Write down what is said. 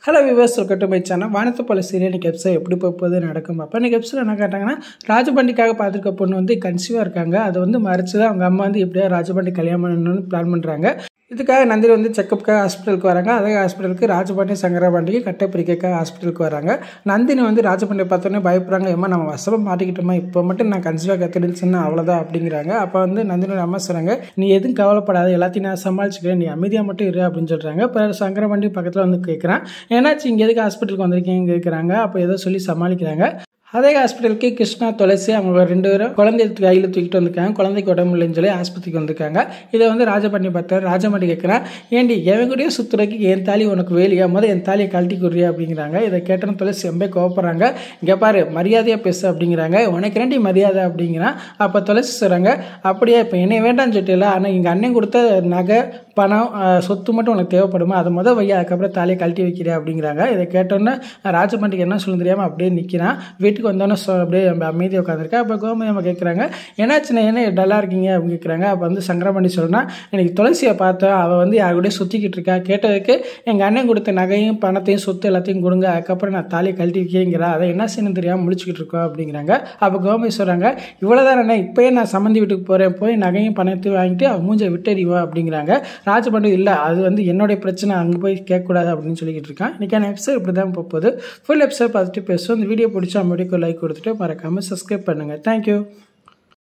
hello viewers welcome my channel வானத்து பல serial இன்னைக்கு எபிசோட் எப்படி போக போகுது நடக்கும் அப்போ இன்னைக்கு எபிசோட் என்ன கேட்டாங்கன்னா ராஜபாண்டிக்காக பார்த்துருக்க பொண்ணு வந்து கன்சீவாக இருக்காங்க அதை வந்து மறைச்சு தான் அவங்க அம்மா வந்து எப்படியா ராஜபாண்டி கல்யாணம் பண்ணணும்னு பிளான் பண்ணுறாங்க இதுக்காக நந்தினி வந்து செக்கப்புக்காக ஹாஸ்பிட்டலுக்கு வராங்க அதே ஹாஸ்பிட்டலுக்கு ராஜபாண்டி சங்கரபாண்டிக்கு கட்டை பிரிக்கக்காக ஹாஸ்பிட்டலுக்கு வராங்க நந்தினி வந்து ராஜபாண்டியை பார்த்தோன்னே பயப்படுறாங்க ஏமா நம்ம வசமாக மாட்டிக்கிட்டோமா இப்போ மட்டும் நான் கன்சீவாக கற்றுடுன்னு சொன்னால் அவ்வளோதான் அப்படிங்கிறாங்க அப்போ வந்து நந்தினி அம்மா சொல்கிறாங்க நீ எதுவும் கவலைப்படாத எல்லாத்தையும் நான் சமாளிச்சுக்கிறேன் நீ அமைதியாக மட்டும் இரு அப்படின்னு சொல்கிறாங்க இப்போ சங்கரபாண்டி பக்கத்தில் வந்து கேட்குறான் ஏன்னாச்சு இங்கே எதுக்கு ஹாஸ்பிட்டலுக்கு வந்திருக்கீங்க கேட்குறாங்க அப்போ ஏதோ சொல்லி சமாளிக்கிறாங்க அதே ஹாஸ்பிட்டலுக்கு கிருஷ்ணா துளசி அவங்க ரெண்டு பேரும் குழந்தைய கையில் தூக்கிட்டு வந்திருக்காங்க குழந்தைக்கு உடம்பு இல்லைன்னு சொல்லி ஆஸ்பத்திரிக்கு வந்திருக்காங்க இதை வந்து ராஜபாண்டி பார்த்தாரு ராஜபாண்டி கேட்குறான் ஏண்டி எவன் கூடயே சுற்றுறதுக்கு என் தாலி உனக்கு வேலையா முதல் என் தாலியை கழட்டி கொடுறியா அப்படிங்கிறாங்க இதை கேட்டோன்னு துளசி ரொம்ப கோவப்படுறாங்க இங்கே பாரு மரியாதையாக பேசு அப்படிங்கிறாங்க உனக்கு ரெண்டி மரியாதை அப்படிங்கிறான் அப்போ துளசி சொல்கிறாங்க அப்படியே இப்போ என்னை வேண்டாம்னு சொல்லிட்டுல ஆனால் எங்கள் அண்ணன் கொடுத்த நகை பணம் அஹ், சொத்து மட்டும் உனக்கு தேவைப்படுமா அதை முதல் வையா அதுக்கப்புறம் தாலியை கழட்டி வைக்கிறேன் அப்படிங்கிறாங்க இதை கேட்டோன்னே ராஜபாண்டிக்கு என்ன சொல்ல தெரியாமல் அப்படியே நிற்கிறான் வீட்டுக்கு வந்தோன்னே சொ- அப்படியே நம்ம அமைதியாக உட்காந்துருக்கேன் அப்போ கோமதி அம்மா கேட்குறாங்க என்னாச்சுண்ணே என்ன டல்லாக இருக்கீங்க அப்படின்னு கேட்குறாங்க அப்போ வந்து சங்கரபாண்டி சொல்றா எனக்கு துளசியை பார்த்தேன் அவள் வந்து யார் கூடயும் சுற்றிக்கிட்டு இருக்கா கேட்டதுக்கு எங்கள் அண்ணன் கொடுத்த நகையும் பணத்தையும் சொத்து எல்லாத்தையும் கொடுங்க அதுக்கப்புறம் நான் தாலியை கழட்டி வைக்கிறேங்கிறா அதை என்ன செய்யணும் தெரியாமல் முழிச்சுக்கிட்டு இருக்கோம் அப்படிங்கிறாங்க அப்போ கோமதி சொல்கிறாங்க இவ்வளோதான் என்ன இப்போயே நான் சம்மந்தி வீட்டுக்கு போகிறேன் போய் நகையும் பணத்தையும் வாங்கிட்டு அவன் மூஞ்சை விட்டறிவா அப்படிங்கிறாங்க ராஜபாண்டி இல்லை அது வந்து என்னுடைய பிரச்சனை அங்கே போய் கேட்கக்கூடாது அப்படின்னு சொல்லிக்கிட்டு இருக்கான் இன்றைக்கான எபிசோட் இப்படி தான் போகுது ஃபுல் எபிசோட் பார்த்துட்டு பேசுவோம் இந்த வீடியோ பிடிச்சா மறுபடியும் லைக் கொடுத்துட்டு மறக்காமல் சப்ஸ்கிரைப் பண்ணுங்கள் தேங்க்யூ